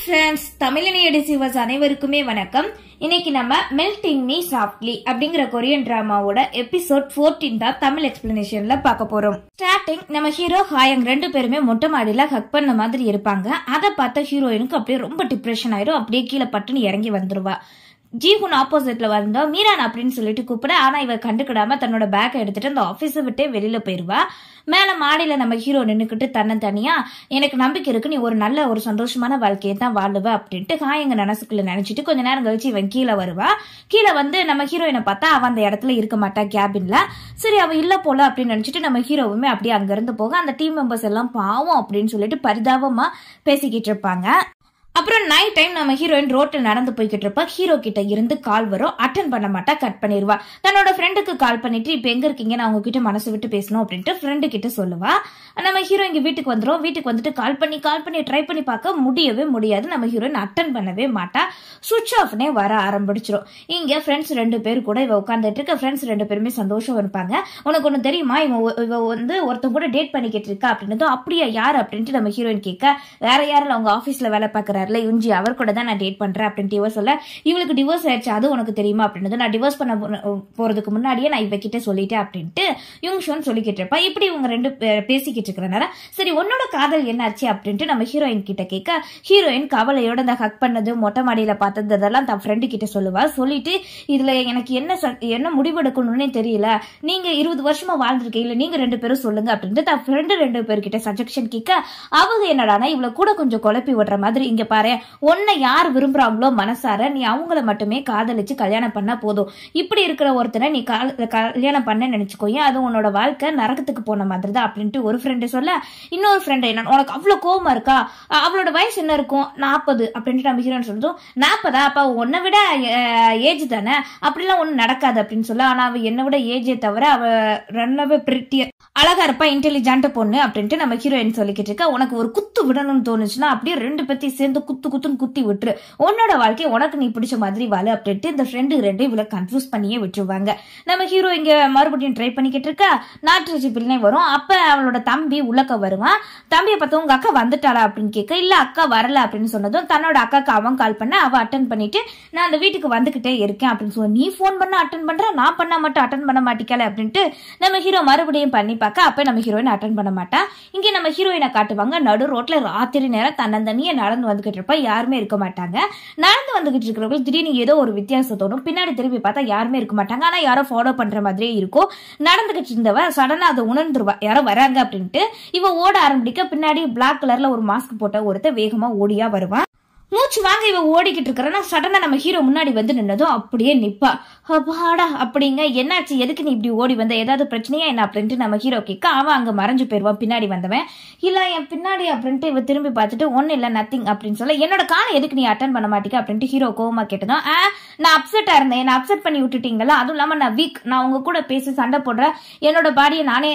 friends தமிழினிய டிசீவர்ஸ் அனைவருக்குமே வணக்கம் இன்னைக்கு நம்ம மெல்டிங் மீ சாஃப்ட்லி அப்படிங்கிற கொரியன் டிராமாவோட எபிசோட் 14 தான் தமிழ் எக்ஸ்பிளனேஷன்ல பார்க்க போறோம் ஸ்டார்டிங் நம்ம ஹீரோ ஹாயங் ரெண்டு பேருமே மொட்டை மாடியில ஹக் பண்ண மாதிரி இருப்பாங்க அதை பார்த்த ஹீரோயினுக்கு அப்படியே ரொம்ப டிப்ரெஷன் ஆயிரும் அப்படியே கீழே பட்டுன்னு இறங்கி வந்துருவா ஜீகுன் ஆப்போசிட்ல வந்தா மீரான் அப்படின்னு சொல்லிட்டு கூப்பிட ஆனா இவ கண்டுக்கிடாம தன்னோட பேக்கை எடுத்துட்டு அந்த ஆபீஸை விட்டே வெளியில போயிருவா மேல மாடியில நம்ம ஹீரோ நின்னுக்கிட்டு தன்னை தனியா எனக்கு நம்பிக்கை இருக்கு நீ ஒரு நல்ல ஒரு சந்தோஷமான வாழ்க்கையை தான் வாழுவ அப்படின்ட்டு காயங்க மனசுக்குள்ள நினைச்சிட்டு கொஞ்ச நேரம் கழிச்சு இவன் கீழே வருவா கீழே வந்து நம்ம ஹீரோயினை பார்த்தா அவன் அந்த இடத்துல இருக்க மாட்டா கேபின்ல சரி அவ இல்ல போல அப்படின்னு நினைச்சிட்டு நம்ம ஹீரோவுமே அப்படியே அங்க இருந்து போக அந்த டீம் மெம்பர்ஸ் எல்லாம் பாவம் அப்படின்னு சொல்லிட்டு பரிதாபமா பேசிக்கிட்டு இருப்பாங்க அப்புறம் நைட் டைம் நம்ம ஹீரோயின் ரோட்ல நடந்து போய்கிட்டு இருப்பா ஹீரோ கிட்ட இருந்து கால் வரும் அட்டன் பண்ண மாட்டா கட் பண்ணிடுவா தன்னோட ஃப்ரெண்டுக்கு கால் பண்ணிட்டு இப்ப எங்க இருக்கீங்க நான் உங்ககிட்ட மனசு விட்டு பேசணும் அப்படின்ட்டு ஃப்ரெண்டு கிட்ட சொல்லுவா நம்ம ஹீரோ இங்க வீட்டுக்கு வந்துரும் வீட்டுக்கு வந்துட்டு கால் பண்ணி கால் பண்ணி ட்ரை பண்ணி பார்க்க முடியவே முடியாது நம்ம ஹீரோயின் அட்டன் பண்ணவே மாட்டா சுவிட்ச் ஆஃப்னே வர ஆரம்பிச்சிரும் இங்க ஃப்ரெண்ட்ஸ் ரெண்டு பேர் கூட இவ உட்காந்துட்டு இருக்க ஃப்ரெண்ட்ஸ் ரெண்டு பேருமே சந்தோஷம் இருப்பாங்க உனக்கு ஒண்ணு தெரியுமா இவ இவ வந்து ஒருத்தன் கூட டேட் பண்ணிக்கிட்டு இருக்கா அப்படின்னதும் அப்படியா யார் அப்படின்ட்டு நம்ம ஹீரோயின் கேட்க வேற யாரும் அவங்க ஆபீஸ்ல வேலை பார்க்கறாருல யுஞ்சி அவர் கூட தான் நான் டேட் பண்றேன் அப்படின்ட்டு இவ சொல்ல இவளுக்கு டிவோர்ஸ் ஆயிடுச்சு அது உனக்கு தெரியுமா அப்படின்னது நான் டிவோர்ஸ் பண்ண போ- போறதுக்கு முன்னாடியே நான் இவ கிட்ட சொல்லிட்டேன் அப்படின்ட்டு யுங்ஷோன் சொல்லிக்கிட்டு இருப்பா இப்படி இவங்க ரெண்டு பே- பேசிக்கிட்டு இருக்கிறனால சரி உன்னோட காதல் என்னாச்சு அப்படின்ட்டு நம்ம ஹீரோயின் கிட்ட கேட்க ஹீரோயின் கவலையோட இந்த ஹக் பண்ணது மொட்டை மாடியில பார்த்தது இதெல்லாம் தன் ஃப்ரெண்டு கிட்ட சொல்லுவா சொல்லிட்டு இதுல எனக்கு என்ன ச- என்ன முடிவெடுக்கணும்னே தெரியல நீங்க இருபது வருஷமா வாழ்ந்திருக்கீங்களா நீங்க ரெண்டு பேரும் சொல்லுங்க அப்படின்ட்டு தன் ஃப்ரெண்டு ரெண்டு பேர்கிட்ட சஜஷன் கேட்க அவங்க என்னடானா இவ்வளவு கூட கொஞ்சம் குழப்பி விடுற மாதிரி இங்க பாரு உன்னை யார் விரும்புறாங்களோ மனசார நீ அவங்கள மட்டுமே காதலிச்சு கல்யாணம் பண்ணா போதும் இப்படி இருக்கிற ஒருத்தனை நீ கால்- கல்யாணம் பண்ண நினைச்சுக்கோயே அது உன்னோட வாழ்க்கை நரகத்துக்கு போன மாதிரி தான் அப்படின்ட்டு ஒரு ஃப்ரெண்டு சொல்ல இன்னொரு ஃப்ரெண்டு என்ன உனக்கு அவ்வளவு கோவமா இருக்கா அ- அவளோட வயசு என்ன இருக்கும் நாற்பது அப்படின்ட்டு நம்ம ஹீரோன்னு சொல்றதும் நாற்பதா அப்ப உன்னை விட ஏஜ் தானே அப்படிலாம் ஒண்ணும் நடக்காது அப்படின்னு சொல்ல ஆனா அவ என்னை விட ஏஜே தவிர அவ ரொம்பவே பிரிட்டிய அழகா இருப்பா இன்டெலிஜென்ட் பொண்ணு அப்படின்ட்டு நம்ம ஹீரோயின் சொல்லிக்கிட்டு இருக்கா உனக்கு ஒரு குத்து விடணும்னு தோணுச்சுன்னா அப்படியே ரெண்டு பேத்தையும் சேர்ந்து குத்து குத்துன்னு குத்தி விட்டுரு உன்னோட வாழ்க்கை உனக்கு நீ பிடிச்ச மாதிரி வாழு அப்படின்ட்டு இந்த ஃப்ரெண்டு ரெண்டு இவளை கன்ஃபியூஸ் பண்ணியே விட்டுருவாங்க நம்ம ஹீரோ இங்க மறுபடியும் ட்ரை பண்ணிக்கிட்டு இருக்கா நாட்டு பிள்ளை வரும் அப்ப அவளோட தம்பி உள்ளக்க வருவான் தம்பியை பார்த்து உங்க அக்கா வந்துட்டாளா அப்படின்னு கேட்க இல்ல அக்கா வரல அப்படின்னு சொன்னதும் தன்னோட அக்காக்கு அவன் கால் பண்ண அவ அட்டன் பண்ணிட்டு நான் அந்த வீட்டுக்கு வந்துகிட்டே இருக்கேன் அப்படின்னு சொல்ல நீ ஃபோன் பண்ண அட்டன் பண்ற நான் பண்ணா மட்டும் அட்டன் பண்ண மாட்டிக்கல அப்படின்ட்டு நம்ம ஹீரோ மறுபடியும் பண்ணி பார்க்க அப்ப நம்ம ஹீரோயின் அட்டன் பண்ண மாட்டா இங்க நம்ம ஹீரோயினை காட்டுவாங்க நடு ரோட்ல ராத்திரி நேரம் தன்னந்தனியா நடந்து வந்துகிட்டு இருப்பா யாருமே இருக்க மாட்டாங்க நடந்து வந்துகிட்டு இருக்கிறவங்க திடீர்னு ஏதோ ஒரு வித்தியாசம் தோணும் பின்னாடி திரும்பி பார்த்தா யாருமே இருக்க மாட்டாங்க ஆனா யாரோ ஃபாலோ பண்ற மாதிரியே இருக்கும் நடந்துகிட்டு இருந்தவ சடனா அதை உணர்ந்துருவா யாரோ வராங்க அப்படின்ட்டு இவ ஓட ஆரம்பிக்க பின்னாடி பிளாக் கலர்ல ஒரு மாஸ்க் போட்ட ஒருத்த வேகமா ஓடியா வருவான் மூச்சு வாங்க இவ ஓடிக்கிட்டு இருக்கிறனா சடனா நம்ம ஹீரோ முன்னாடி வந்து நின்னதும் அப்படியே நிப்பா அப்பாடா அப்படிங்க என்னாச்சு எதுக்கு நீ இப்படி ஓடி வந்த ஏதாவது பிரச்சனையா என்ன அப்படின்ட்டு நம்ம ஹீரோ கேட்க அவன் அங்க மறைஞ்சு போயிருவான் பின்னாடி வந்தவன் இல்ல என் பின்னாடி அப்படின்ட்டு இவ திரும்பி பார்த்துட்டு ஒன்னும் இல்ல நத்திங் அப்படின்னு சொல்ல என்னோட காலை எதுக்கு நீ அட்டன் பண்ண மாட்டேங்க அப்படின்ட்டு ஹீரோ கோவமா கேட்டதும் ஆ நான் அப்செட்டா இருந்தேன் என்ன அப்செட் பண்ணி விட்டுட்டீங்களா அதுவும் இல்லாம நான் வீக் நான் உங்க கூட பேசி சண்டை போடுறேன் என்னோட பாடியை நானே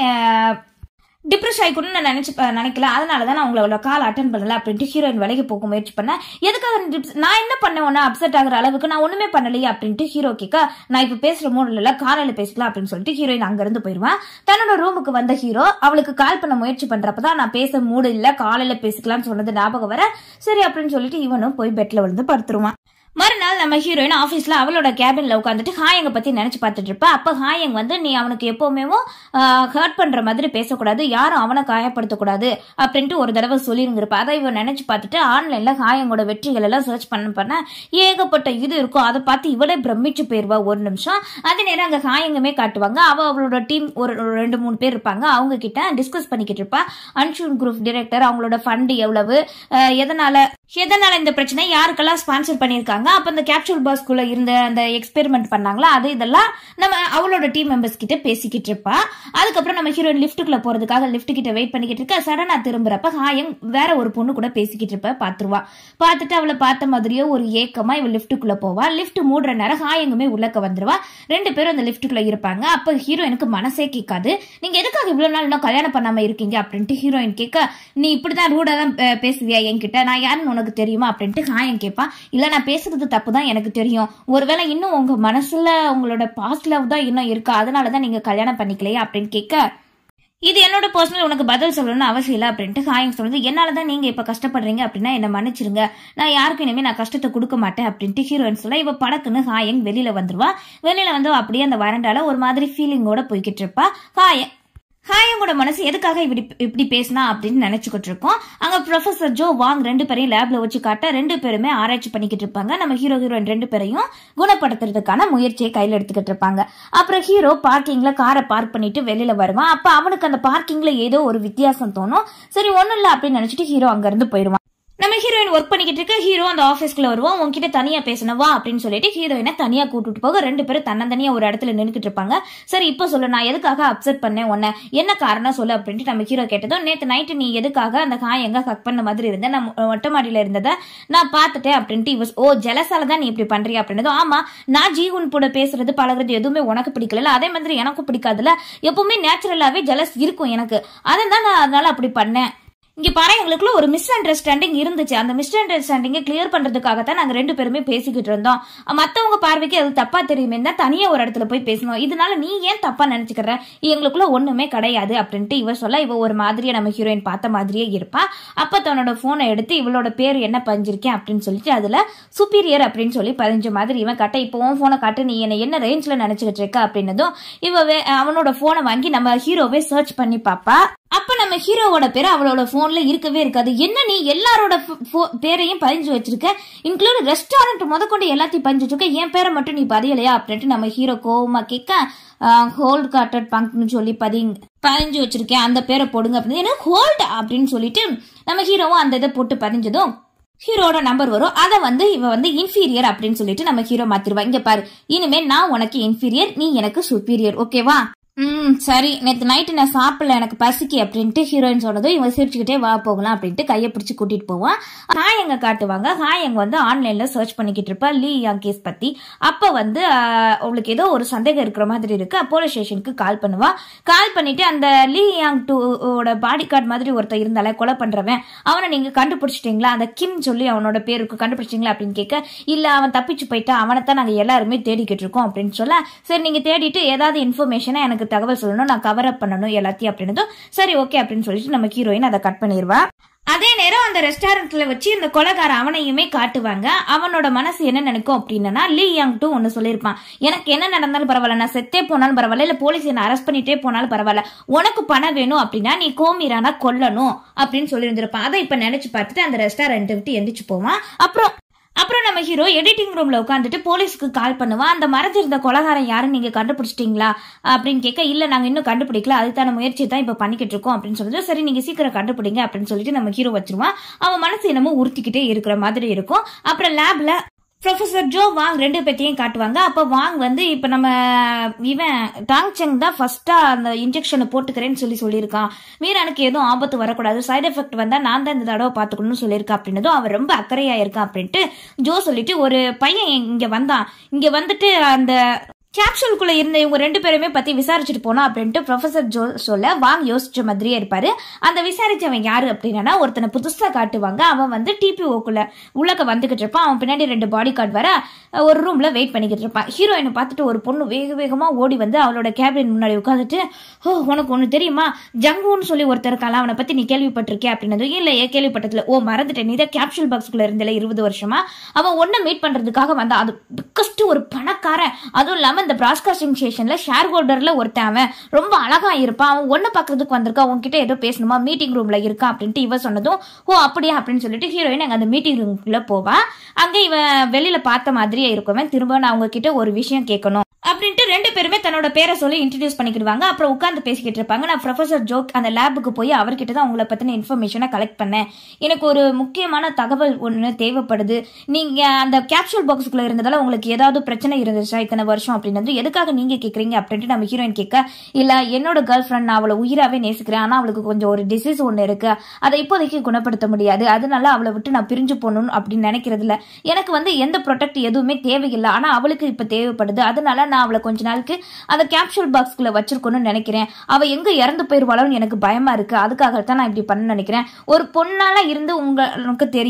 டிப்ரெஸ் ஆகிக்கணும்னு நான் நினைச்சு ப- நினைக்கல அதனால தான் நான் உங்களோட கால் அட்டன் பண்ணல அப்படின்ட்டு ஹீரோயின் விலைக்கு போக முயற்சி பண்ணேன் எதுக்காக நீ tips- நான் என்ன பண்ணேன் உன்ன அப்செட் ஆகுற அளவுக்கு நான் ஒண்ணுமே பண்ணலையே அப்படின்ட்டு ஹீரோ கேட்க நான் இப்ப பேசுற மூணு இல்ல காலையில பேசிக்கலாம் அப்படின்னு சொல்லிட்டு ஹீரோயின் அங்க இருந்து போயிருவான் தன்னோட ரூமுக்கு வந்த ஹீரோ அவளுக்கு கால் பண்ண முயற்சி பண்றப்பதான் நான் பேச மூடு இல்ல காலையில பேசிக்கலாம்னு சொன்னது ஞாபகம் வர சரி அப்படின்னு சொல்லிட்டு இவனும் போய் பெட்ல விழுந்து படுத்துருவான் மறுநாள் நம்ம ஹீரோயின் ஆஃபீஸ்ல அவளோட கேபின்ல உட்காந்துட்டு ஹாயங்க பத்தி நினைச்சு பார்த்துட்டு இருப்பா அப்ப ஹாயங் வந்து நீ அவனுக்கு எப்பவுமே ஹர்ட் பண்ற மாதிரி பேசக்கூடாது யாரும் அவனை காயப்படுத்தக்கூடாது அப்படின்ட்டு ஒரு தடவை சொல்லிருங்கிருப்பா அதை இவன் நினைச்சு பார்த்துட்டு ஆன்லைன்ல ஹாயங்கோட வெற்றிகள் எல்லாம் சர்ச் பண்ண பண்ண ஏகப்பட்ட இது இருக்கும் அதை பார்த்து இவளே பிரமிச்சு போயிருவா ஒரு நிமிஷம் அதே நேரம் அங்க ஹாயங்கமே காட்டுவாங்க அவ அவளோட டீம் ஒரு ஒரு ரெண்டு மூணு பேர் இருப்பாங்க அவங்க கிட்ட டிஸ்கஸ் பண்ணிக்கிட்டு இருப்பா அன்ஷூன் குரூப் டிரெக்டர் அவங்களோட ஃபண்ட் எவ்வளவு அஹ், எதனால எதனால இந்த பிரச்சனை யாருக்கெல்லாம் ஸ்பான்சர் பண்ணியிருக்காங்க அப்ப இந்த கேப்சூல் பாஸ்குள்ள இருந்த அந்த எக்ஸ்பெரிமெண்ட் பண்ணாங்களா அது இதெல்லாம் நம்ம அவளோட டீம் மெம்பர்ஸ் கிட்ட பேசிக்கிட்டு இருப்பா அதுக்கப்புறம் நம்ம ஹீரோயின் லிஃப்ட்டுக்குள்ள போறதுக்காக லிஃப்ட் கிட்ட வெயிட் பண்ணிக்கிட்டு இருக்கா சடனா திரும்புறப்ப ஹாயம் வேற ஒரு பொண்ணு கூட பேசிக்கிட்டு இருப்ப பாத்துருவா பார்த்துட்டு அவளை பார்த்த மாதிரியே ஒரு ஏக்கமா இவள் லிஃப்ட்டுக்குள்ள போவா லிஃப்ட் மூடுற நேரம் ஹாயங்குமே உள்ளக்க வந்துருவா ரெண்டு பேரும் அந்த லிஃப்ட்டுக்குள்ள இருப்பாங்க அப்ப ஹீரோயினுக்கு மனசே கேட்காது நீங்க எதுக்காக இவ்வளவு நாள் இன்னும் கல்யாணம் பண்ணாம இருக்கீங்க அப்படின்ட்டு ஹீரோயின் கேட்க நீ இப்படிதான் ரூடா தான் பே- பேசுவியா என்கிட்ட நான் யாருன்னு உனக்கு தெரியுமா அப்படின்ட்டு ஹாயன் கேட்பான் இல்ல நான் பேசுறது தப்பு தான் எனக்கு தெரியும் ஒருவேளை இன்னும் உங்க மனசுல உங்களோட பாஸ்ட் லவ் தான் இன்னும் இருக்கா அதனாலதான் நீங்க கல்யாணம் பண்ணிக்கலையா அப்படின்னு கேட்க இது என்னோட பர்சனல் உனக்கு பதில் சொல்லணும்னு அவசியம் இல்லை அப்படின்ட்டு ஹாயங் சொல்லுது என்னால தான் நீங்க இப்ப கஷ்டப்படுறீங்க அப்படின்னா என்ன மன்னிச்சிருங்க நான் யாருக்கும் இனிமே நான் கஷ்டத்தை கொடுக்க மாட்டேன் அப்படின்ட்டு ஹீரோயின் சொல்ல இவ படக்குன்னு ஹாயங் வெளியில வந்துருவா வெளியில வந்து அப்படியே அந்த வரண்டால ஒரு மாதிரி ஃபீலிங்கோட போய்கிட்டு இருப்பா ஹாயங் ஹாயங்கோட மனசு எதுக்காக இப்படி இப்படி பேசினா அப்படின்னு நினைச்சுக்கிட்டு இருக்கோம் அங்க ப்ரொஃபசர் ஜோ வாங் ரெண்டு பேரையும் லேப்ல வச்சு காட்ட ரெண்டு பேருமே ஆராய்ச்சி பண்ணிக்கிட்டு இருப்பாங்க நம்ம ஹீரோ ஹீரோயின் ரெண்டு பேரையும் குணப்படுத்துறதுக்கான முயற்சியை கையில எடுத்துக்கிட்டு இருப்பாங்க அப்புறம் ஹீரோ பார்க்கிங்ல காரை பார்க் பண்ணிட்டு வெளியில வருவான் அப்ப அவனுக்கு அந்த பார்க்கிங்ல ஏதோ ஒரு வித்தியாசம் தோணும் சரி ஒண்ணும் இல்ல அப்படின்னு நினைச்சிட்டு ஹீரோ அங்க இருந்து போயிருவான் நம்ம ஹீரோயின் ஒர்க் பண்ணிக்கிட்டு இருக்க ஹீரோ அந்த ஆஃபீஸ்க்குள்ள வருவோம் உன்கிட்ட தனியா பேசணும் வா அப்படின்னு சொல்லிட்டு ஹீரோயினை தனியா கூட்டிட்டு போக ரெண்டு பேரும் தன்னந்தனியா ஒரு இடத்துல நின்னுக்கிட்டு இருப்பாங்க சரி இப்போ சொல்லு நான் எதுக்காக அப்செட் பண்ணேன் உன்னை என்ன காரணம் சொல்லு அப்படின்ட்டு நம்ம ஹீரோ கேட்டதும் நேத்து நைட்டு நீ எதுக்காக அந்த காய் எங்க ஹக் பண்ண மாதிரி இருந்த நான் மொட்டை மாடியில இருந்ததை நான் பார்த்துட்டேன் அப்படின்ட்டு இவ ஓ ஜெலசால தான் நீ இப்படி பண்றியா அப்படின்னதும் ஆமா நான் ஜீவன் கூட பேசுறது பழகுறது எதுவுமே உனக்கு பிடிக்கல அதே மாதிரி எனக்கும் பிடிக்காதுல எப்பவுமே நேச்சுரலாவே ஜெலஸ் இருக்கும் எனக்கு அதை தான் நான் அதனால அப்படி பண்ணேன் இங்க பாரு எங்களுக்குள்ள ஒரு மிஸ் அண்டர்ஸ்டாண்டிங் இருந்துச்சு அந்த மிஸ் அண்டர்ஸ்டாண்டிங்கை கிளியர் பண்றதுக்காக தான் நாங்க ரெண்டு பேருமே பேசிக்கிட்டு இருந்தோம் மத்தவங்க பார்வைக்கு அது தப்பா தெரியுமே தான் தனியா ஒரு இடத்துல போய் பேசணும் இதனால நீ ஏன் தப்பா நினைச்சுக்கிற எங்களுக்குள்ள ஒண்ணுமே கிடையாது அப்படின்ட்டு இவ சொல்ல இவ ஒரு மாதிரியா நம்ம ஹீரோயின் பார்த்த மாதிரியே இருப்பா அப்ப தன்னோட போனை எடுத்து இவளோட பேர் என்ன பதிஞ்சிருக்கேன் அப்படின்னு சொல்லிட்டு அதுல சுப்பீரியர் அப்படின்னு சொல்லி பதிஞ்ச மாதிரி இவன் கட்ட இப்போ உன் போனை காட்டு நீ என்ன என்ன ரேஞ்ச்ல நினைச்சுக்கிட்டு இருக்க அப்படின்னதும் இவ வே- அவனோட போனை வாங்கி நம்ம ஹீரோவே சர்ச் பண்ணி பாப்பா அப்ப நம்ம ஹீரோவோட பேர் அவளோட போன்ல இருக்கவே இருக்காது என்ன நீ எல்லாரோட ஃபோ- ஃபோ- பேரையும் பதிஞ்சு வச்சிருக்க இன்க்ளூட் ரெஸ்டாரண்ட் முதற்கொண்டு எல்லாத்தையும் பதிஞ்சு வச்சிருக்க என் பேரை மட்டும் நீ பதியலையா அப்படின்ட்டு நம்ம ஹீரோ கோவமா கேட்க ஹோல்ட் கார்டட் பங்க்னு சொல்லி பதிங்க பதிஞ்சு வச்சிருக்கேன் அந்த பேரை போடுங்க அப்படின்னு என்ன ஹோல்ட் அப்படின்னு சொல்லிட்டு நம்ம ஹீரோவும் அந்த இதை போட்டு பதிஞ்சதும் ஹீரோட நம்பர் வரும் அதை வந்து இவ வந்து இன்ஃபீரியர் அப்படின்னு சொல்லிட்டு நம்ம ஹீரோ மாத்திருவா இங்க பாரு இனிமே நான் உனக்கு இன்ஃபீரியர் நீ எனக்கு சுப்பீரியர் ஓகேவா ம் சரி நேற்று நைட்டு நான் சாப்பிடல எனக்கு பசிக்கு அப்படின்ட்டு ஹீரோயின் சொன்னதும் இவன் சிரிச்சுக்கிட்டே வா போகலாம் அப்படின்ட்டு கையை பிடிச்சி கூட்டிட்டு போவான் ஹாய் எங்க காட்டுவாங்க ஹாய் எங்க வந்து ஆன்லைன்ல சர்ச் பண்ணிக்கிட்டு இருப்பா லீ யாங் கேஸ் பத்தி அப்ப வந்து ஆஹ், அவளுக்கு ஏதோ ஒரு சந்தேகம் இருக்கிற மாதிரி இருக்கு போலீஸ் ஸ்டேஷனுக்கு கால் பண்ணுவா கால் பண்ணிட்டு அந்த லீ யாங் டூவோட பாடி கார்டு மாதிரி ஒருத்தர் இருந்தால கொலை பண்றவன் அவனை நீங்க கண்டுபிடிச்சிட்டீங்களா அந்த கிம் சொல்லி அவனோட பேருக்கு கண்டுபிடிச்சிட்டீங்களா அப்படின்னு கேட்க இல்ல அவன் தப்பிச்சு போயிட்டான் அவனை தான் நாங்க எல்லாருமே தேடிக்கிட்டு இருக்கோம் அப்படின்னு சொல்ல சரி நீங்க தேடிட்டு ஏதாவது இன்ஃபர்மேஷனை எனக்கு தகவல் சொல்லணும் நான் கவர் அப் பண்ணணும் எல்லாத்தையும் அப்படின்னதும் சரி ஓகே அப்படின்னு சொல்லிட்டு நம்ம ஹீரோயின் அதை கட் பண்ணிடுவா அதே நேரம் அந்த ரெஸ்டாரண்ட்ல வச்சு இந்த கொலைகார அவனையுமே காட்டுவாங்க அவனோட மனசு என்ன நினைக்கும் அப்படின்னா லீ யாங் டூ ஒன்னு சொல்லியிருப்பான் எனக்கு என்ன நடந்தாலும் பரவாயில்ல நான் செத்தே போனாலும் பரவாயில்ல இல்ல போலீஸ் என்ன அரெஸ்ட் பண்ணிட்டே போனாலும் பரவாயில்ல உனக்கு பணம் வேணும் அப்படின்னா நீ கோமீரானா கொல்லணும் அப்படின்னு சொல்லியிருந்திருப்பான் அதை இப்ப நினைச்சு பார்த்துட்டு அந்த ரெஸ்டாரண்ட் விட்டு எந்திரிச்சு போவான் அப்புறம் அப்புறம் நம்ம ஹீரோ எடிட்டிங் ரூம்ல உட்காந்துட்டு போலீஸ்க்கு கால் பண்ணுவான் அந்த மறைஞ்சிருந்த கொலகாரன் யாருன்னு நீங்க கண்டுபிடிச்சிட்டீங்களா அப்படின்னு கேட்க இல்ல நாங்க இன்னும் கண்டுபிடிக்கல அதுக்கான முயற்சி தான் இப்ப பண்ணிக்கிட்டு இருக்கோம் அப்படின்னு சொல்லிட்டு சரி நீங்க சீக்கிரம் கண்டுபிடிங்க அப்படின்னு சொல்லிட்டு நம்ம ஹீரோ வச்சிருவான் அவன் மனசு என்னமோ உறுத்திக்கிட்டே இருக்கிற மாதிரி இருக்கும் அப்புறம் லேப்ல ப்ரொஃபசர் ஜோ வாங் ரெண்டு பேத்தையும் காட்டுவாங்க அப்ப வாங் வந்து இப்ப நம்ம இவன் டாங் செங் தான் ஃபர்ஸ்டா அந்த இன்ஜெக்ஷனை போட்டுக்கிறேன்னு சொல்லி சொல்லியிருக்கான் மீரானுக்கு எதுவும் ஆபத்து வரக்கூடாது சைடு எஃபெக்ட் வந்தா நான் தான் இந்த தடவை பாத்துக்கணும்னு சொல்லியிருக்கா அப்படின்னதும் அவன் ரொம்ப அக்கறையா இருக்கான் அப்படின்ட்டு ஜோ சொல்லிட்டு ஒரு பையன் இங்க வந்தான் இங்க வந்துட்டு அந்த கேப்சூலுக்குள்ள இருந்த இவங்க ரெண்டு பேருமே பத்தி விசாரிச்சுட்டு போனோம் அப்படின்ட்டு ப்ரொஃபசர் ஜோ சொல்ல வாங் யோசிச்ச மாதிரியே இருப்பாரு அந்த விசாரிச்சவன் யாரு அப்படின்னா ஒருத்தனை புதுசா காட்டுவாங்க அவன் வந்து டிபிஓக்குள்ள உள்ளக்க வந்துகிட்டு இருப்பான் அவன் பின்னாடி ரெண்டு பாடி கார்டு வர அஹ், ஒரு ரூம்ல வெயிட் பண்ணிக்கிட்டு இருப்பான் ஹீரோயினை பார்த்துட்டு ஒரு பொண்ணு வேக வேகமா ஓடி வந்து அவளோட கேபின் முன்னாடி உட்காந்துட்டு ஓ உனக்கு ஒண்ணு தெரியுமா ஜங்குன்னு சொல்லி ஒருத்தர் இருக்கான் அவனை பத்தி நீ கேள்விப்பட்டிருக்கிய அப்படின்னது இல்லையே கேள்விப்பட்டதுல ஓ மறந்துட்டேன் நீ தான் கேப்சூல் பாக்ஸ்குள்ள இருந்தல இருபது வருஷமா அவன் ஒன்ன மீட் பண்றதுக்காக வந்தான் அது பிக்கஸ்ட் ஒரு பணக்காரன் அதுவும் இல்லாம இந்த பிராட்காஸ்டிங் ஸ்டேஷன்ல ஷேர் ஹோல்டர்ல ஒருத்தன் அவன் ரொம்ப அழகா இருப்பான் அவன் ஒன்ன பாக்குறதுக்கு வந்திருக்கான் உன்கிட்ட ஏதோ பேசணுமா மீட்டிங் ரூம்ல இருக்கான் அப்படின்ட்டு இவ சொன்னதும் ஓ அப்படியா அப்படின்னு சொல்லிட்டு ஹீரோயின் அங்க அந்த மீட்டிங் ரூம்குள்ள போவா அங்க இவன் வெளியில பார்த்த மாதிரியே இருக்குவன் திரும்ப நான் அவங்க கிட்ட ஒரு விஷயம் கேட்கணும் அப்படின்ட்டு ரெண்டு பேருமே தன்னோட பேரை சொல்லி இன்ட்ரடியூஸ் பண்ணிக்கிடுவாங்க அப்புறம் உட்காந்து பேசிக்கிட்டு இருப்பாங்க நான் ப்ரொஃபசர் ஜோக் அந்த லேபுக்கு போய் அவர்கிட்ட தான் உங்களை பத்தின இன்ஃபர்மேஷனை கலெக்ட் பண்ணேன் எனக்கு ஒரு முக்கியமான தகவல் ஒன்று தேவைப்படுது நீங்க அந்த கேப்சூல் பாக்ஸுக்குள்ள இருந்ததால உங்களுக்கு ஏதாவது பிரச்சனை இருந்துச்சா இத்தனை வருஷம் அப்படின்னது எதுக்காக நீங்க கேக்குறீங்க அப்படின்ட்டு நம்ம ஹீரோயின் கேட்க இல்ல என்னோட கேர்ள் ஃப்ரெண்ட் நான் அவளை உயிராவே நேசிக்கிறேன் ஆனா அவளுக்கு கொஞ்சம் ஒரு டிசீஸ் ஒன்று இருக்கு அதை இப்போதைக்கு குணப்படுத்த முடியாது அதனால அவளை விட்டு நான் பிரிஞ்சு போகணும் அப்படின்னு நினைக்கிறது இல்ல எனக்கு வந்து எந்த ப்ரொடெக்ட் எதுவுமே தேவையில்லை ஆனா அவளுக்கு இப்ப தேவைப்படுது அதனால நான் அவளை கொஞ்ச நாளுக்கு அந்த கேப்சூல் பாக்ஸ்குள்ள வச்சிருக்கணும்னு நினைக்கிறேன் அவ எங்க இறந்து போயிருவாளோன்னு எனக்கு பயமா இருக்கு அதுக்காகத்தான் நான் இப்படி பண்ண நினைக்கிறேன் ஒரு பொண்ணால இருந்து உங்களுக்கு தெரியும்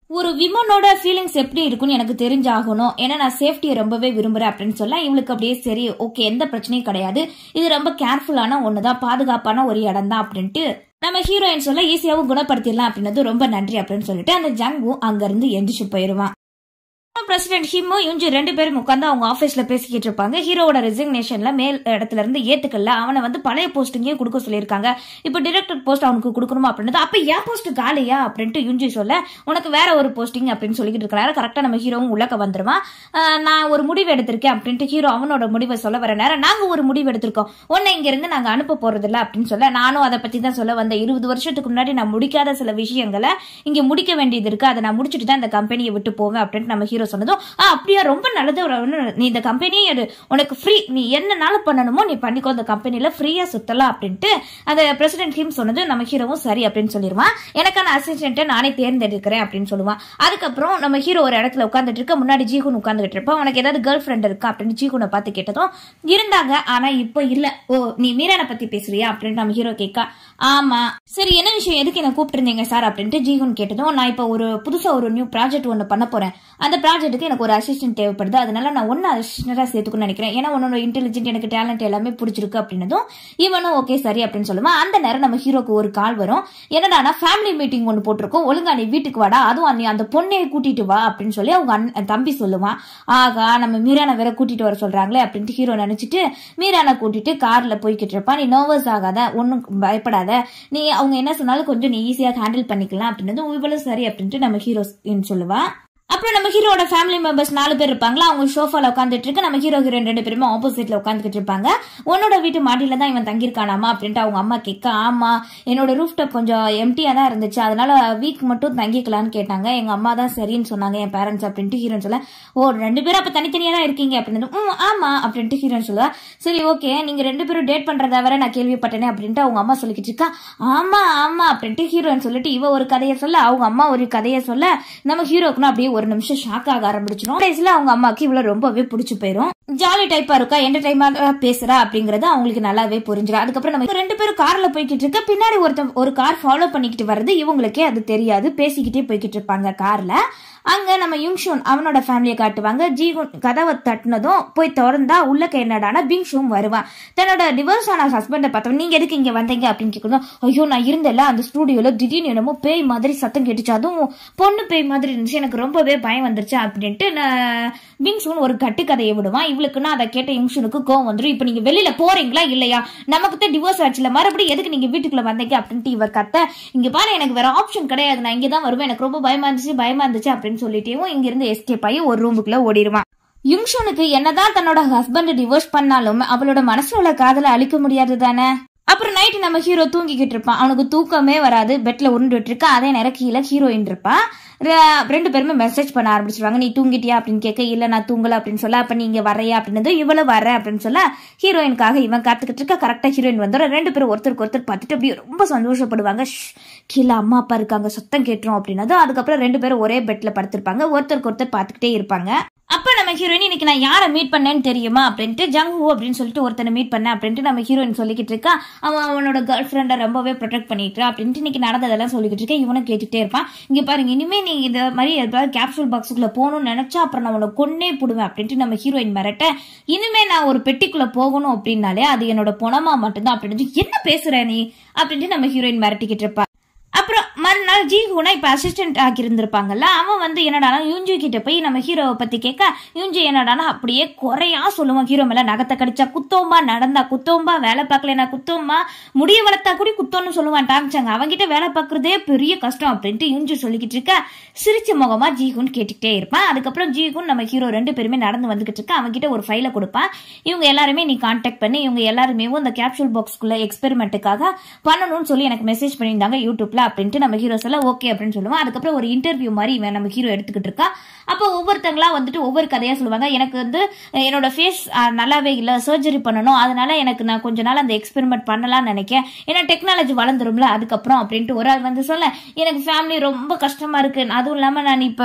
ஒரு விமனோட ஃபீலிங்ஸ் எப்படி இருக்கும்னு எனக்கு தெரிஞ்சாகணும் ஏன்னா நான் சேஃப்டியை ரொம்பவே விரும்புறேன் அப்படின்னு சொல்ல இவளுக்கு அப்படியே சரி ஓகே எந்த பிரச்சனையும் கிடையாது இது ரொம்ப கேர்ஃபுல்லான ஒண்ணுதான் பாதுகாப்பான ஒரு இடம் தான் அப்படின்ட்டு நம்ம ஹீரோயின் சொல்ல ஈஸியாவும் குணப்படுத்திடலாம் அப்படின்னது ரொம்ப நன்றி அப்படின்னு சொல்லிட்டு அந்த ஜங்கும் அங்கிருந்து எந்திரிச்சு போயிருவான் பிரசிடென்ட் ஹிம்மோ யுஞ்சி ரெண்டு பேரும் உட்காந்து அவங்க ஆபீஸ்ல பேசிக்கிட்டு இருப்பாங்க ஹீரோவோட ரெசிக்னேஷன்ல மேல் இடத்துல இருந்து ஏத்துக்கல அவனை வந்து பழைய போஸ்டிங்கே கொடுக்க சொல்லியிருக்காங்க இப்போ டிரெக்டர் போஸ்ட் அவனுக்கு கொடுக்கணுமா அப்படின்னது அப்ப ஏன் போஸ்ட் காலியா அப்படின்ட்டு யுஞ்சி சொல்ல உனக்கு வேற ஒரு போஸ்டிங் அப்படின்னு சொல்லிக்கிட்டு இருக்கிறாரு கரெக்டா நம்ம ஹீரோவும் உள்ளக்க வந்துருவான் ஆஹ் நான் ஒரு முடிவு எடுத்திருக்கேன் அப்படின்ட்டு ஹீரோ அவனோட முடிவை சொல்ல வர நேரம் நாங்க ஒரு முடிவு எடுத்திருக்கோம் உன்னை இங்க இருந்து நாங்க அனுப்ப போறது இல்ல அப்படின்னு சொல்ல நானும் அதை பத்தி தான் சொல்ல வந்தேன் இருபது வருஷத்துக்கு முன்னாடி நான் முடிக்காத சில விஷயங்களை இங்க முடிக்க வேண்டியது இருக்கு அதை நான் முடிச்சுட்டு தான் இந்த கம்பெனியை விட்டு போவேன் அப்படின்ட்டு நம்ம ஹீரோ சொன்னதும் ஆ அப்படியா ரொம்ப நல்லது ஒரு- ஒரு- நீ இந்த கம்பெனியே எடு உனக்கு ஃப்ரீ நீ என்னனாலும் பண்ணணுமோ நீ பண்ணிக்கோ இந்த கம்பெனில ஃப்ரீயா சுத்தலாம் அப்படின்ட்டு அந்த பிரசிடென்ட் ஹிம் சொன்னது நம்ம ஹீரோவும் சரி அப்படின்னு சொல்லிடுவான் எனக்கான அசிஸ்டன்ட்டை நானே தேர்ந்தெடுக்கிறேன் அப்படின்னு சொல்லுவான் அதுக்கப்புறம் நம்ம ஹீரோ ஒரு இடத்துல உட்காந்துட்டு இருக்க முன்னாடி ஜீகுன் உட்காந்துட்டு இருப்பான் உனக்கு ஏதாவது கேர்ள் ஃப்ரெண்ட் இருக்கா அப்படின்னு ஜீகுனை பார்த்து கேட்டதும் இருந்தாங்க ஆனா இப்போ இல்ல ஓ நீ மீரானை பத்தி பேசுறியா அப்படின்னு நம்ம ஹீரோ கேட்க ஆமா சரி என்ன விஷயம் எதுக்கு என்ன கூப்பிட்டுருந்தீங்க சார் அப்படின்ட்டு ஜீகுன் கேட்டதும் நான் இப்போ ஒரு புதுசா ஒரு நியூ ப்ராஜெக்ட் ஒன்று பண்ண போறேன் அந்த ப்ராஜெக்ட்டுக்கு எனக்கு ஒரு அசிஸ்டன்ட் தேவைப்படுது அதனால நான் ஒன்னு அசிஸ்டண்டா சேர்த்துக்கணும்னு நினைக்கிறேன் ஏன்னா உன்னோட இன்டெலிஜென்ட் எனக்கு டேலண்ட் எல்லாமே பிடிச்சிருக்கு அப்படின்னதும் இவனும் ஓகே சரி அப்படின்னு சொல்லுவான் அந்த நேரம் நம்ம ஹீரோக்கு ஒரு கால் வரும் என்னடா ஃபேமிலி மீட்டிங் ஒன்று போட்டிருக்கோம் ஒழுங்கா நீ வீட்டுக்கு வாடா அதுவும் நீ அந்த பொண்ணையை கூட்டிட்டு வா அப்படின்னு சொல்லி அவங்க அண்ணன் தம்பி சொல்லுவான் ஆகா நம்ம மீரானை வேற கூட்டிட்டு வர சொல்றாங்களே அப்படின்ட்டு ஹீரோ நினைச்சிட்டு மீரானை கூட்டிட்டு கார்ல போய்கிட்டு இருப்பான் நீ நர்வஸ் ஆகாத ஒன்றும் பயப்படாத நீ அவங்க என்ன சொன்னாலும் கொஞ்சம் நீ ஈஸியாக ஹேண்டில் பண்ணிக்கலாம் அப்படின்னது இவ்வளவு சரி அப்படின்ட்டு நம்ம ஹீரோ சொல்லுவா அப்புறம் நம்ம ஹீரோட ஃபேமிலி மெம்பர்ஸ் நாலு பேர் இருப்பாங்களா அவங்க ஷோஃபால உட்காந்துட்டு இருக்கு நம்ம ஹீரோ ஹீரோயின் ரெண்டு பேருமே ஆப்போசிட்ல உட்காந்துக்கிட்டு இருப்பாங்க உன்னோட வீட்டு மாடியில தான் இவன் தங்கியிருக்கானாமா அப்படின்ட்டு அவங்க அம்மா கேட்க ஆமா என்னோட ரூஃப் டாப் கொஞ்சம் எம்டியா தான் இருந்துச்சு அதனால வீக் மட்டும் தங்கிக்கலாம்னு கேட்டாங்க எங்க அம்மா தான் சரின்னு சொன்னாங்க என் பேரண்ட்ஸ் அப்படின்ட்டு ஹீரோன் சொல்ல ஓ ரெண்டு பேரும் அப்ப தனித்தனியா தான் இருக்கீங்க அப்படின்னு ம் ஆமா அப்படின்ட்டு ஹீரோன் சொல்லுவா சரி ஓகே நீங்க ரெண்டு பேரும் டேட் பண்றதா வர நான் கேள்விப்பட்டேனே அப்படின்ட்டு அவங்க அம்மா சொல்லிக்கிட்டு இருக்கா ஆமா ஆமா அப்படின்ட்டு ஹீரோயின் சொல்லிட்டு இவ ஒரு கதையை சொல்ல அவங்க அம்மா ஒரு கதையை சொல்ல நம்ம ஹீரோக்குன்னு அப்படியே ஒரு நிமிஷம் ஷாக் ஆக ஆரம்பிச்சிடும் கடைசியில அவங்க அம்மாக்கு இவ்வளவு ரொம்பவே பிடிச்சு போயிரும் ஜாலி டைப்பா இருக்கா எந்த டைமா பேசுறா அப்படிங்கறது அவங்களுக்கு நல்லாவே புரிஞ்சிடும் அதுக்கப்புறம் நம்ம ரெண்டு பேரும் கார்ல போய்கிட்டு இருக்க பின்னாடி ஒருத்தன் ஒரு கார் ஃபாலோ பண்ணிக்கிட்டு வர்றது இவங்களுக்கே அது தெரியாது பேசிக்கிட்டே போய்கிட்டு இருப்பாங்க கார்ல அங்க நம்ம யுங்ஷூன் அவனோட ஃபேமிலியை காட்டுவாங்க ஜீகுன் கதவை தட்டினதும் போய் திறந்தா உள்ளக்க என்னடானா பிங்ஷும் வருவான் தன்னோட டிவோர்ஸ் ஆன ஹஸ்பண்டை பார்த்தவன் நீங்க எதுக்கு இங்க வந்தீங்க அப்படின்னு கேட்கணும் ஐயோ நான் இருந்தல அந்த ஸ்டூடியோல திடீர்னு என்னமோ பேய் மாதிரி சத்தம் கேட்டுச்சு அதுவும் பொண்ணு பேய் மாதிரி இருந்துச்சு எனக்கு ரொம்பவே பயம் வந்துருச்சு அப்படின்ட்டு நான் பிங்ஷூன் ஒரு கட்டுக்கதையை விடுவான் இவளுக்குன்னா அதை கேட்ட யுங்ஷூனுக்கு கோவம் வந்துடும் இப்போ நீங்க வெளியில போறீங்களா இல்லையா நமக்கு தான் டிவோர்ஸ் ஆச்சுல மறுபடியும் எதுக்கு நீங்க வீட்டுக்குள்ள வந்தீங்க அப்படின்ட்டு இவர் கத்த இங்க பாரு எனக்கு வேற ஆப்ஷன் கிடையாது நான் இங்க தான் வருவேன் எனக்கு ரொம்ப பயமா இருந்துச்சு பயமா இருந்துச்சு அப்படின்னு சொல்லிட்டேவும் இங்க இருந்து எஸ்கேப் ஆகி ஒரு ரூமுக்குள்ள ஓடிடுவான் யுங்ஷனுக்கு என்னதான் தன்னோட ஹஸ்பண்ட் டிவோர்ஸ் பண்ணாலும் அவளோட மனசுல உள்ள காதலை அழிக்க முடியாது தானே அப்புறம் நைட்டு நம்ம ஹீரோ தூங்கிக்கிட்டு இருப்பான் அவனுக்கு தூக்கமே வராது பெட்ல உருண்டுட்டு இருக்கா அதே நேரம் கீழே ஹீரோயின் இருப்பா ரெ- ரெண்டு பேருமே மெசேஜ் பண்ண ஆரம்பிச்சிருவாங்க நீ தூங்கிட்டியா அப்படின்னு கேட்க இல்ல நான் தூங்கல அப்படின்னு சொல்ல அப்ப நீங்க வரையா அப்படின்னு இவ்வளவு வர அப்படின்னு சொல்ல ஹீரோயினுக்காக இவன் காத்துக்கிட்டு இருக்க கரெக்டா ஹீரோயின் வந்துடும் ரெண்டு பேரும் ஒருத்தருக்கு ஒருத்தர் பார்த்துட்டு அப்படியே ரொம்ப சந்தோஷப்படுவாங்க ஷ், கீழே அம்மா அப்பா இருக்காங்க சத்தம் கேட்டுரும் அப்படின்னது அதுக்கப்புறம் ரெண்டு பேரும் ஒரே பெட்ல படுத்திருப்பாங்க ஒருத்தருக்கு ஒருத்தர் பார்த்துக்கிட்டே இருப்பாங்க அப்ப நம்ம ஹீரோயின் இன்னைக்கு நான் யாரை மீட் பண்ணேன்னு தெரியுமா அப்படின்ட்டு ஜங் ஹூ அப்படின்னு சொல்லிட்டு ஒருத்தனை மீட் பண்ணேன் அப்படின்ட்டு நம்ம ஹீரோயின் சொல்லிக்கிட்டு இருக்கா அவன் அவனோட கேர்ள் ஃப்ரெண்டை ரொம்பவே ப்ரொடெக்ட் பண்ணிட்டு அப்படின்ட்டு இன்னைக்கு நடந்ததெல்லாம் சொல்லிக்கிட்டு இருக்கேன் இவனும் கேட்டுட்டே இருப்பான் இங்க பாருங்க இனிமே நீ இந்த மாதிரி ஏதாவது கேப்சூல் பாக்ஸுக்குள்ள போகணும்னு நினைச்சா அப்புறம் நான் உன்னை கொன்னே போடுவேன் அப்படின்ட்டு நம்ம ஹீரோயின் மிரட்ட இனிமே நான் ஒரு பெட்டிக்குள்ள போகணும் அப்படின்னாலே அது என்னோட பொணமா மட்டும்தான் அப்படின்னு என்ன பேசுற நீ அப்படின்ட்டு நம்ம ஹீரோயின் மிரட்டிக்கிட்டு இருப்பா அப்புறம் மறுநாள் ஜி ஹூனா இப்ப அசிஸ்டன்ட் ஆக்கி இருந்திருப்பாங்கல்ல அவன் வந்து என்னடானா யூஞ்சு கிட்ட போய் நம்ம ஹீரோவை பத்தி கேட்க யூஞ்சு என்னடானா அப்படியே குறையா சொல்லுவான் ஹீரோ மேல நகத்தை கடிச்சா குத்தோம்பா நடந்தா குத்தோம்பா வேலை பார்க்கலனா குத்தோம்பா முடிய வளர்த்தா கூட குத்தோம்னு சொல்லுவான் டாமிச்சாங்க அவன்கிட்ட வேலை பார்க்கறதே பெரிய கஷ்டம் அப்படின்ட்டு யூஞ்சு சொல்லிக்கிட்டு இருக்க சிரிச்ச முகமா ஜீகுன் கேட்டுக்கிட்டே இருப்பான் அதுக்கப்புறம் ஜீகுன் நம்ம ஹீரோ ரெண்டு பேருமே நடந்து வந்துகிட்டு இருக்க அவன்கிட்ட ஒரு ஃபைலை கொடுப்பான் இவங்க எல்லாருமே நீ கான்டாக்ட் பண்ணி இவங்க எல்லாருமே இந்த கேப்சூல் பாக்ஸ்க்குள்ள எக்ஸ்பெரிமெண்ட்டுக்காக பண்ணணும்னு சொல்லி எனக்கு மெசேஜ் பண்ணியிருந்தாங்க யூடியூப்ல அப்படின்ட்டு நம்ம ஹீரோஸ் எல்லாம் ஓகே அப்படின்னு சொல்லுவான் அதுக்கப்புறம் ஒரு இன்டர்வியூ மாதிரி இவன் நம்ம ஹீரோ எடுத்துக்கிட்டு இருக்கா அப்போ ஒவ்வொருத்தங்களா வந்துட்டு ஒவ்வொரு கதையா சொல்லுவாங்க எனக்கு வந்து அஹ், என்னோட ஃபேஸ் நல்லாவே இல்லை சர்ஜரி பண்ணணும் அதனால எனக்கு நான் கொஞ்ச நாள் அந்த எக்ஸ்பெரிமெண்ட் பண்ணலாம்னு நினைக்கிறேன் ஏன்னா டெக்னாலஜி வளர்ந்துரும்ல அதுக்கப்புறம் அப்படின்ட்டு ஒரு ஆள் வந்து சொல்ல எனக்கு ஃபேமிலி ரொம்ப கஷ்டமா இருக்கு அதுவும் இல்லாம நான் இப்போ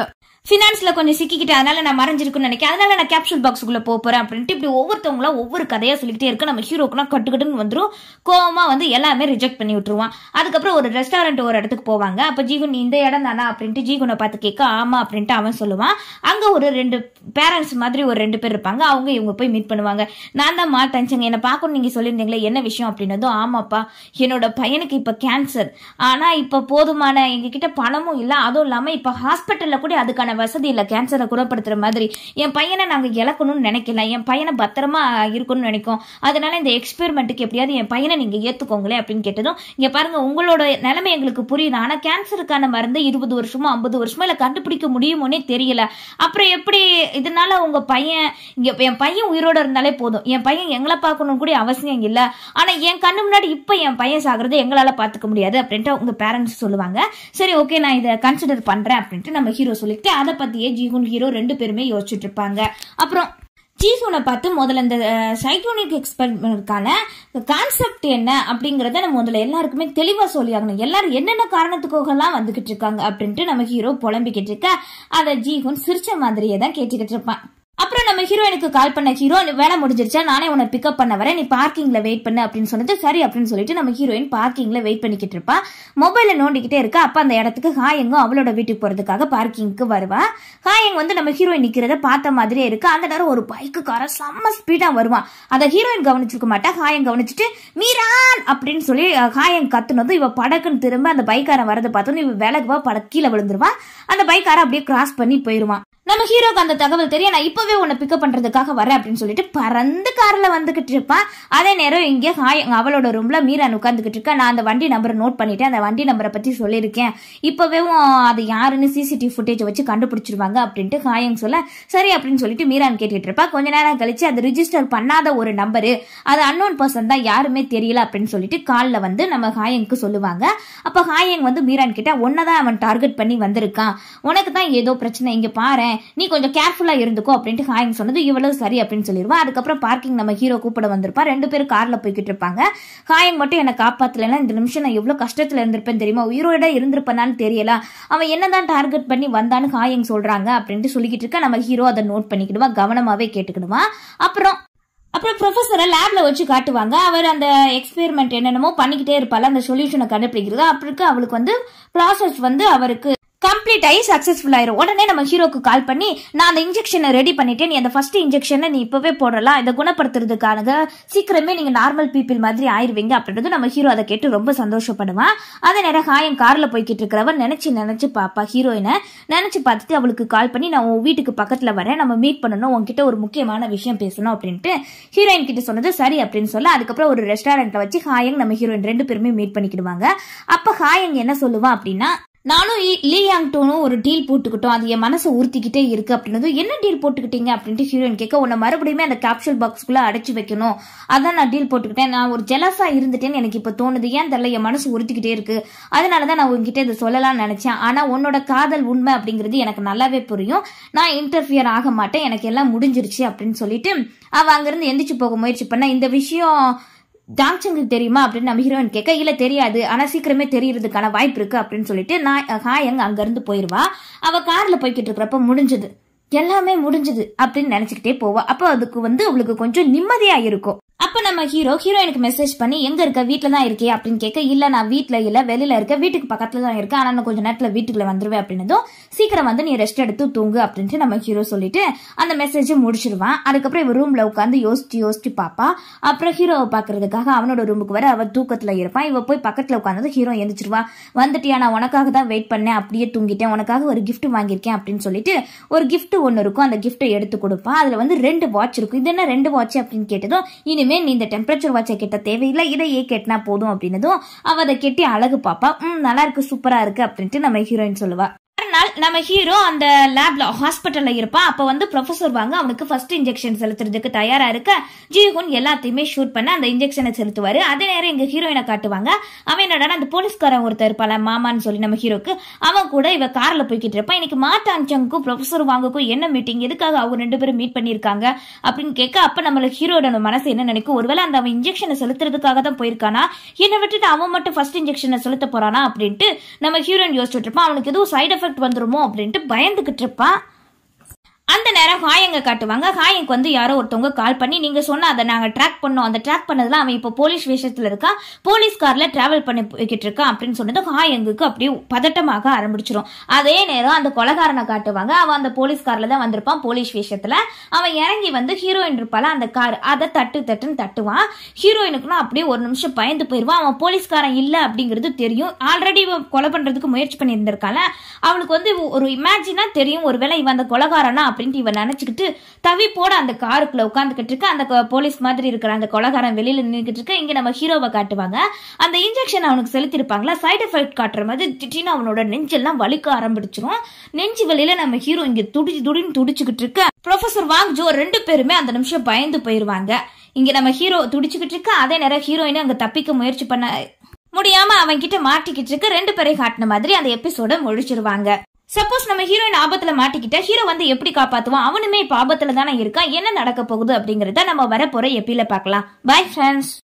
ஃபினான்ஸ்ல கொஞ்சம் சிக்கிக்கிட்டு அதனால நான் மறைஞ்சிருக்குன்னு நினைக்கிறேன் அதனால நான் கேப்சூல் பாக்ஸுக்குள்ள போக போறேன் அப்படின்ட்டு இப்படி ஒவ்வொருத்தவங்களா ஒவ்வொரு கதையா சொல்லிக்கிட்டே இருக்கு நம்ம ஹீரோக்குனா கட்டுக்கட்டுன்னு வந்துரும் கோவமா வந்து எல்லாமே ரிஜெக்ட் பண்ணி விட்டுருவான் அதுக்கப்புறம் ஒரு ரெஸ்டாரண்ட் ஒரு இடத்துக்கு போவாங்க அப்ப ஜீகுன் இந்த இடம் தானா அப்படின்ட்டு ஜீகுனை பார்த்து கேட்க ஆமா அப்படின்ட்டு அவன் சொல்லுவான் அங்க ஒரு ரெண்டு பேரண்ட்ஸ் மாதிரி ஒரு ரெண்டு பேர் இருப்பாங்க அவங்க இவங்க போய் மீட் பண்ணுவாங்க நான் தான் மாட்டேன்ச்சுங்க என்ன பார்க்கணும் நீங்க சொல்லியிருந்தீங்களே என்ன விஷயம் அப்படின்னதும் ஆமாப்பா என்னோட பையனுக்கு இப்ப கேன்சர் ஆனா இப்ப போதுமான எங்ககிட்ட பணமும் இல்ல அதுவும் இல்லாம இப்ப ஹாஸ்பிட்டல்ல கூட அதுக்கான வசதி இல்ல கேன்சரை குணப்படுத்துற மாதிரி என் பையனை நாங்க இழக்கணும்னு நினைக்கல என் பையனை பத்திரமா இருக்கணும்னு நினைக்கும் அதனால இந்த எக்ஸ்பெரிமெண்ட்டுக்கு எப்படியாவது என் பையனை நீங்க ஏத்துக்கோங்களே அப்படின்னு கேட்டதும் இங்க பாருங்க உங்களோட நிலைமை எங்களுக்கு புரியுது ஆனா கேன்சருக்கான மருந்து இருபது வருஷமோ ஐம்பது வருஷமோ இல்ல கண்டுபிடிக்க முடியுமோனே தெரியல அப்புறம் எப்படி இதனால உங்க பையன் இங்க என் பையன் உயிரோட இருந்தாலே போதும் என் பையன் எங்களை பார்க்கணும் கூட அவசியம் இல்ல ஆனா என் கண்ணு முன்னாடி இப்ப என் பையன் சாகுறது எங்களால பாத்துக்க முடியாது அப்படின்ட்டு உங்க பேரண்ட்ஸ் சொல்லுவாங்க சரி ஓகே நான் இதை கன்சிடர் பண்றேன் அப்படின்ட்டு நம்ம ஹீரோ சொல்லிட்டு அதை பத்தியே ஜீகுன் ஹீரோ ரெண்டு பேருமே யோசிச்சுட்டு இருப்பாங்க அப்புறம் ஜீசூனை பார்த்து முதல்ல இந்த சைக்ளோனிக் எக்ஸ்பெரிமெண்ட்கான கான்செப்ட் என்ன அப்படிங்கறத நம்ம முதல்ல எல்லாருக்குமே தெளிவா சொல்லி ஆகணும் எல்லாரும் என்னென்ன காரணத்துக்காகலாம் வந்துகிட்டு இருக்காங்க அப்படின்ட்டு நம்ம ஹீரோ புலம்பிக்கிட்டு இருக்க அதை ஜீகுன் சிரிச்ச மாதிரியே தான் கேட்டுக்கிட்டு இருப்பான் அப்புறம் நம்ம ஹீரோயினுக்கு கால் பண்ண ஹீரோ வேலை முடிஞ்சிருச்சா நானே உன்னை பிக்கப் பண்ண வரேன் நீ பார்க்கிங்ல வெயிட் பண்ணு அப்படின்னு சொன்னது சரி அப்படின்னு சொல்லிட்டு நம்ம ஹீரோயின் பார்க்கிங்ல வெயிட் பண்ணிக்கிட்டு இருப்பா மொபைல நோண்டிக்கிட்டே இருக்கா அப்ப அந்த இடத்துக்கு ஹாயங்கும் அவளோட வீட்டுக்கு போறதுக்காக பார்க்கிங்க்கு வருவா ஹாயங் வந்து நம்ம ஹீரோயின் நிக்கிறத பார்த்த மாதிரியே இருக்கு அந்த நேரம் ஒரு பைக்குக்காரன் செம்ம ஸ்பீடா வருவான் அதை ஹீரோயின் கவனிச்சிருக்க மாட்டா ஹாயங் கவனிச்சுட்டு மீரான் அப்படின்னு சொல்லி அஹ், ஹாயங் கத்துனதும் இவ படக்குன்னு திரும்ப அந்த பைக்காரன் வரதை பார்த்தோன்னு இவ விலகுவா பட கீழே விழுந்துருவா அந்த பைக்காரன் அப்படியே கிராஸ் பண்ணி போயிருவான் நம்ம ஹீரோக்கு அந்த தகவல் தெரியும் நான் இப்பவே உன்னை பிக்கப் பண்றதுக்காக வரேன் அப்படின்னு சொல்லிட்டு பறந்து கார்ல வந்துகிட்டு இருப்பான் அதே நேரம் இங்கே ஹாய் அவளோட ரூம்ல மீரான் உட்காந்துக்கிட்டு இருக்கா நான் அந்த வண்டி நம்பரை நோட் பண்ணிட்டேன் அந்த வண்டி நம்பரை பத்தி சொல்லியிருக்கேன் இப்பவே அது யாருன்னு சிசிடிவி ஃபுட்டேஜ் வச்சு கண்டுபிடிச்சிருவாங்க அப்படின்ட்டு ஹாயங் சொல்ல சரி அப்படின்னு சொல்லிட்டு மீரான் கேட்டுட்டு இருப்பா கொஞ்ச நேரம் கழிச்சு அது ரிஜிஸ்டர் பண்ணாத ஒரு நம்பரு அது அன்னோன் பர்சன் தான் யாருமே தெரியல அப்படின்னு சொல்லிட்டு கால்ல வந்து நம்ம ஹாயங்க்கு சொல்லுவாங்க அப்ப ஹாயங் வந்து மீரான் கிட்ட உன்னதான் அவன் டார்கெட் பண்ணி வந்திருக்கான் உனக்கு தான் ஏதோ பிரச்சனை இங்க பாரு நீ கொஞ்சம் கேர்ஃபுல்லா இருந்துக்கோ அப்படின்ட்டு ஹாயங் சொன்னது இவ்வளவு சரி அப்படின்னு சொல்லிடுவா அதுக்கப்புறம் பார்க்கிங் நம்ம ஹீரோ கூப்பிட வந்திருப்பா ரெண்டு பேரும் கார்ல போய்கிட்டு இருப்பாங்க ஹாயங் மட்டும் என்னை காப்பாத்தலைன்னா இந்த நிமிஷம் நான் எவ்வளவு கஷ்டத்துல இருந்திருப்பேன் தெரியுமா உயிரோட இருந்திருப்பேனான்னு தெரியல அவன் என்னதான் டார்கெட் பண்ணி வந்தான்னு ஹாயங் சொல்றாங்க அப்படின்ட்டு சொல்லிக்கிட்டு இருக்க நம்ம ஹீரோ அதை நோட் பண்ணிக்கிடுவா கவனமாவே கேட்டுக்கிடுவான் அப்புறம் அப்புறம் ப்ரொஃபஸரை லேப்ல வச்சு காட்டுவாங்க அவர் அந்த எக்ஸ்பெரிமெண்ட் என்னென்னமோ பண்ணிக்கிட்டே இருப்பாள் அந்த சொல்யூஷனை கண்டுபிடிக்கிறது அப்படி அவளுக்கு வந்து ப்ராசஸ் வந்து அவருக்கு கம்ப்ளீட் ஆகி சக்சஸ்ஃபுல் ஆயிரும் உடனே நம்ம ஹீரோக்கு கால் பண்ணி நான் அந்த இன்ஜெக்ஷனை ரெடி பண்ணிட்டேன் நீ அந்த ஃபர்ஸ்ட் இன்ஜெக்ஷனை நீ இப்பவே போடலாம் இதை குணப்படுத்துறதுக்கான சீக்கிரமே நீங்க நார்மல் பீப்பிள் மாதிரி ஆயிருவீங்க அப்படின்றது நம்ம ஹீரோ அதை கேட்டு ரொம்ப சந்தோஷப்படுவான் அதே நேரம் ஹாயன் கார்ல போய்கிட்டு இருக்கிறவன் நினைச்சு நினைச்சு பாப்பா ஹீரோயினை நினைச்சு பார்த்துட்டு அவளுக்கு கால் பண்ணி நான் உன் வீட்டுக்கு பக்கத்துல வரேன் நம்ம மீட் பண்ணணும் உன்கிட்ட ஒரு முக்கியமான விஷயம் பேசணும் அப்படின்ட்டு ஹீரோயின் கிட்ட சொன்னது சரி அப்படின்னு சொல்ல அதுக்கப்புறம் ஒரு ரெஸ்டாரண்ட்ல வச்சு ஹாயங் நம்ம ஹீரோயின் ரெண்டு பேருமே மீட் பண்ணிக்கிடுவாங்க அப்ப ஹாயங் என்ன சொல்லுவான் அப்படின்னா நானும் இ- லீ யாங் டோனும் ஒரு டீல் போட்டுக்கிட்டோம் அது என் மனசை உறுத்திக்கிட்டே இருக்கு அப்படின்னது என்ன டீல் போட்டுக்கிட்டீங்க அப்படின்ட்டு ஹீரோயின் கேட்க உன்னை மறுபடியுமே அந்த கேப்சூல் பாக்ஸ்க்குள்ள அடைச்சு வைக்கணும் அதான் நான் டீல் போட்டுக்கிட்டேன் நான் ஒரு ஜெலஸா இருந்துட்டேன்னு எனக்கு இப்போ தோணுது ஏன் தெரியல என் மனசு உறுத்திக்கிட்டே இருக்கு அதனால தான் நான் உங்ககிட்ட இதை சொல்லலாம்னு நினைச்சேன் ஆனா உன்னோட காதல் உண்மை அப்படிங்கிறது எனக்கு நல்லாவே புரியும் நான் இன்டர்ஃபியர் ஆக மாட்டேன் எனக்கு எல்லாம் முடிஞ்சிருச்சு அப்படின்னு சொல்லிட்டு அவ அங்கிருந்து எந்திரிச்சு போக முயற்சி பண்ண இந்த விஷயம் டாங்சங்களுக்கு தெரியுமா அப்படின்னு நம்ம ஹீரோயின் கேட்க இல்ல தெரியாது ஆனா சீக்கிரமே தெரியறதுக்கான வாய்ப்பு இருக்கு அப்படின்னு சொல்லிட்டு நான் ஹாயங் அங்க இருந்து போயிருவா அவ கார்ல போய்கிட்டு இருக்கிறப்ப முடிஞ்சது எல்லாமே முடிஞ்சது அப்படின்னு நினைச்சுக்கிட்டே போவா அப்போ அதுக்கு வந்து அவளுக்கு கொஞ்சம் நிம்மதியா இருக்கும் அப்ப நம்ம ஹீரோ ஹீரோயினுக்கு மெசேஜ் பண்ணி எங்க இருக்க வீட்ல தான் இருக்கே அப்படின்னு கேட்க இல்ல நான் வீட்ல இல்ல வெளியில இருக்க வீட்டுக்கு பக்கத்துல தான் இருக்கேன் ஆனா நான் கொஞ்ச நேரத்துல வீட்டுக்குள்ள வந்துருவேன் அப்படின்னதும் சீக்கிரம் வந்து நீ ரெஸ்ட் எடுத்து தூங்கு அப்படின்ட்டு நம்ம ஹீரோ சொல்லிட்டு அந்த மெசேஜ் முடிச்சிருவான் அதுக்கப்புறம் இவ ரூம்ல உட்காந்து யோசிச்சு யோசிச்சு பாப்பா அப்புறம் ஹீரோவை பாக்குறதுக்காக அவனோட ரூமுக்கு வர அவ தூக்கத்துல இருப்பான் இவ போய் பக்கத்துல உட்காந்து ஹீரோ எந்திரிச்சிருவா வந்துட்டியா நான் உனக்காக தான் வெயிட் பண்ணேன் அப்படியே தூங்கிட்டேன் உனக்காக ஒரு gift வாங்கியிருக்கேன் அப்படின்னு சொல்லிட்டு ஒரு gift ஒன்னு இருக்கும் அந்த கிஃப்ட்டை எடுத்து கொடுப்பான் அதுல வந்து ரெண்டு வாட்ச் இருக்கும் இது என்ன ரெண்டு வாட்ச் அப்படின்னு கேட்டதும் இனிமே நீ இந்த டெம்பரேச்சர் வாட்சை கெட்ட தேவையில்லை இதையே கெட்டினா போதும் அப்படின்னதும் அவ அதை கெட்டி அழகு பாப்பா ம் நல்லா இருக்கு சூப்பரா இருக்கு அப்படின்ட்டு நம்ம ஹீரோயின் சொல்லுவா மறுநாள் நம்ம ஹீரோ அந்த லேப்ல ஹாஸ்பிட்டல்ல இருப்பான் அப்ப வந்து ப்ரொஃபசர் வாங்க அவனுக்கு ஃபர்ஸ்ட் இன்ஜெக்ஷன் செலுத்துறதுக்கு தயாரா இருக்க ஜீகுன் எல்லாத்தையுமே ஷூட் பண்ண அந்த இன்ஜெக்ஷனை செலுத்துவாரு அதே நேரம் எங்க ஹீரோயினை காட்டுவாங்க அவன் என்னடா அந்த போலீஸ்காரன் ஒருத்தர் இருப்பால மாமான்னு சொல்லி நம்ம ஹீரோக்கு அவன் கூட இவ கார்ல போய்கிட்டு இருப்பான் இன்னைக்கு மாட்டாஞ்சங்கும் ப்ரொஃபசர் வாங்கக்கும் என்ன மீட்டிங் எதுக்காக அவங்க ரெண்டு பேரும் மீட் பண்ணிருக்காங்க அப்படின்னு கேட்க அப்ப நம்மள ஹீரோட மனசு என்ன நினைக்கும் ஒருவேளை அந்த அவன் இன்ஜெக்ஷனை செலுத்துறதுக்காக தான் போயிருக்கானா என்னை விட்டுட்டு அவன் மட்டும் ஃபர்ஸ்ட் இன்ஜெக்ஷனை செலுத்த போறானா அப்படின்ட்டு நம்ம ஹீரோயின் யோசிச்சுட்டு இருப்பான் அவனுக்கு எதுவும் சைடு எஃபெக்ட் ரிப்போர்ட் வந்துருமோ அப்படின்ட்டு பயந்துகிட்டு இருப்பான் அந்த நேரம் ஹாயங்க காட்டுவாங்க ஹாயங்க்கு வந்து யாரோ ஒருத்தவங்க கால் பண்ணி நீங்க சொன்ன அதை நாங்க ட்ராக் பண்ணோம் அந்த ட்ராக் பண்ணதுல அவன் இப்போ போலீஸ் விஷயத்துல இருக்கான் போலீஸ் கார்ல டிராவல் பண்ணி போய்கிட்டு இருக்கான் அப்படின்னு சொன்னது ஹாயங்குக்கு அப்படியே பதட்டமாக ஆரம்பிச்சிரும் அதே நேரம் அந்த கொலகாரனை காட்டுவாங்க அவன் அந்த போலீஸ் கார்ல தான் வந்திருப்பான் போலீஸ் விஷயத்துல அவன் இறங்கி வந்து ஹீரோயின் இருப்பால அந்த கார் அதை தட்டு தட்டுன்னு தட்டுவான் ஹீரோயினுக்குனா அப்படியே ஒரு நிமிஷம் பயந்து போயிடுவான் அவன் போலீஸ்காரன் இல்ல அப்படிங்கிறது தெரியும் ஆல்ரெடி இவன் கொலை பண்றதுக்கு முயற்சி பண்ணி இருந்திருக்கால அவளுக்கு வந்து ஒரு இமேஜினா தெரியும் ஒருவேளை இவன் அந்த கொலகாரனா அப்படின்ட்டு இவன் நினைச்சுக்கிட்டு தவிப்போட அந்த காருக்குள்ள உட்காந்துக்கிட்டு இருக்க அந்த கொ- போலீஸ் மாதிரி இருக்கிற அந்த கொலகாரன் வெளியில நின்றுக்கிட்டு இருக்க இங்க நம்ம ஹீரோவை காட்டுவாங்க அந்த இன்ஜெக்ஷன் அவனுக்கு செலுத்திருப்பாங்களா சைடு எஃபெக்ட் காட்டுற மாதிரி திடீர்னு அவனோட நெஞ்செல்லாம் வலிக்க ஆரம்பிச்சிரும் நெஞ்சு வலியில நம்ம ஹீரோ இங்க துடி துடின்னு துடிச்சுக்கிட்டு இருக்க ப்ரொஃபசர் வாங் ஜோ ரெண்டு பேருமே அந்த நிமிஷம் பயந்து போயிருவாங்க இங்க நம்ம ஹீரோ துடிச்சுக்கிட்டு இருக்க அதே நேரம் ஹீரோயின் அங்க தப்பிக்க முயற்சி பண்ண முடியாம அவன் கிட்ட மாட்டிக்கிட்டு இருக்க ரெண்டு பேரை காட்டின மாதிரி அந்த எபிசோட முடிச்சிருவாங்க சப்போஸ் நம்ம ஹீரோயின் ஆபத்துல மாட்டிக்கிட்டா ஹீரோ வந்து எப்படி காப்பாத்துவான் அவனுமே இப்ப ஆபத்துல தானே இருக்கான் என்ன நடக்க போகுது அப்படிங்கறத நம்ம வரப்போற எப்பில பார்க்கலாம் பை ஃப்ரெண்ட்ஸ்